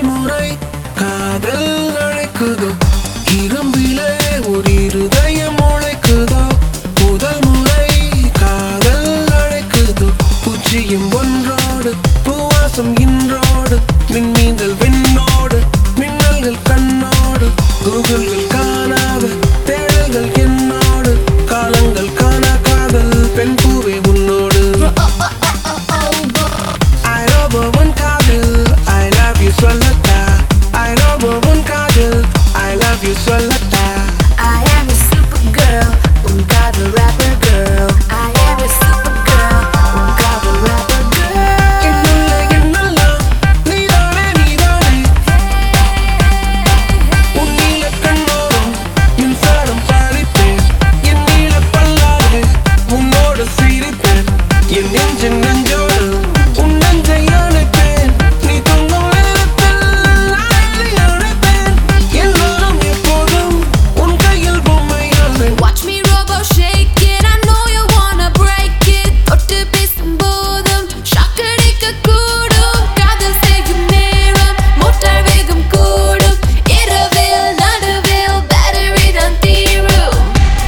முறை காதல் அழைக்குதோ இரும்பிலே ஒரு இருதயம் உழைக்குதோ முதல் முறை காதல் அழைக்குதோ பூச்சியும் ஒன்றோடு பூவாசம் இன்றோடு மின்மீந்தல் விண்ணோடு மின்னல்கள் கண்ணோடு கூகுள்கள் காணாத தேடல்கள் என்னோடு காலங்கள் காணா காதல் பெண் பூவே உன்னோடு I love one காதல் I love you சொல்லட்டா I love one காதல் I love you சொல்லட்டா I am a super girl, un காதல் rapper girl. I am a super girl, un காதல் rapper girl. என்னுள்ள என்னெல்லாம் நீதானே நீதானே உன் நீல கண்ணோரம் மின்சாரம் பாடித்தேன் என் நீல பல்லாது உன்னோடு சிரித்தேன் என் நெஞ்சின் நெஞ்சோடு உன் நெஞ்சை அணைப்பேன் நீ தூங்கும் நேரத்தில் நாளை அணைப்பேன் எல்லோரும் எப்போதும் உன் கையில் பொம்மையானேன் Watch me robo shake it, I know you wanna break it. தொட்டு பேசும்போதும் shock அடிக்கக் கூடும். காதல் செய்யும் நேரம் motor வேகம் கூடும். இரவில் நடுவில் battery தான் தீரும்.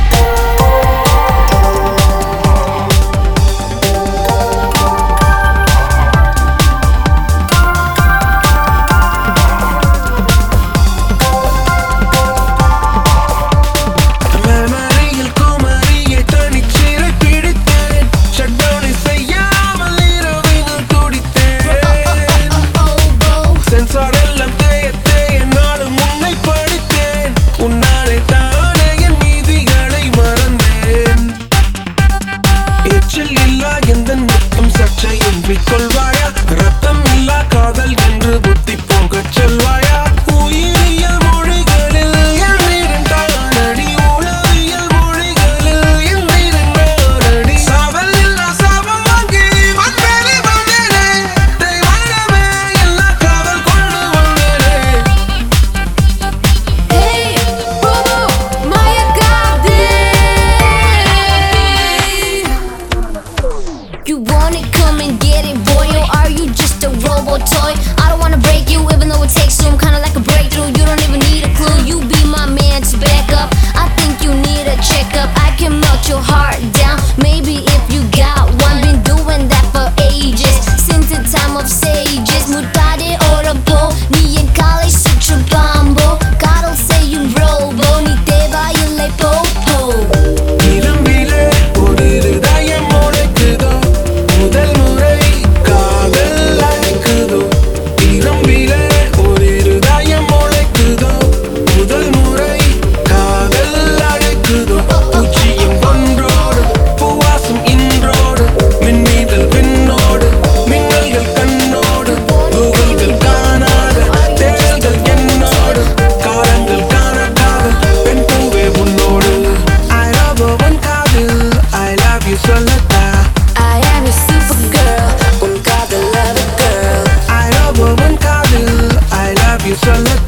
மெமரியில் குமரியை தனிச்சிறை பிடித்தேன் ஷட்டவுனை செய்யாமல் இரவினில் துடித்தேன் சென்சார் எல்லாம் தேய தேய நாளும் உன்னை படித்தேன் உன்னாலே தானே என் மீதிகளை மறந்தேன் எச்சில் இல்லா எந்த முத்தம் சர்ச்சையும் கொள்வாயா ரத்தம் இல்லா காதல் என்று புத்தி போகச் சொல்வாயா உயிரியல் மொழிகளில் என் வீரன் தானடி உளவியல் மொழிகளில் என் வீரன் நானடி சாவல் இல்லா சாபம் வாங்கி வந்தேனே வந்தேனே தெய்வானமே எல்லா காதல் கொண்டு வந்தேனே Hey, Bobo, மயக்காதே. You want it, come and get it, boy, or are you just a robot toy? I don't wanna break you, even though it takes some kinda like a breakthrough. You don't even need a clue, you be my man to back up. I think you need a checkup. I can melt your heart down, maybe if you got one. Been doing that for ages, since the time of sages. Mutare orabo, நீ என் காலை சுற்றும் பாம்போ காதல் செய்யும் robot நீ தேவாயில்லை போ போ இரும்பிலே ஒரு இருதயம் உழைக்குதோ முதல் முறை காதல் அழைக்குதோ இரும்பிலே ஒரு இருதயம் உழைக்குதோ முதல் முறை காதல் அழைக்குதோ பூச்சியும் ஒன்றோடு பூவாசம் இன்றோடு மின்மீதல் விண்ணோடு மின்னல்கள் கண்ணோடு கூகுள்கள் காணாத தேடல்கள் என்னோடு காலங்கள் காணாத பெண் பூவே உன்னோடு I love one காதல் I love you சொல்லட்டா I am a super girl உன் காதல் lover girl I love one காதல் I love you சொல்லட்டா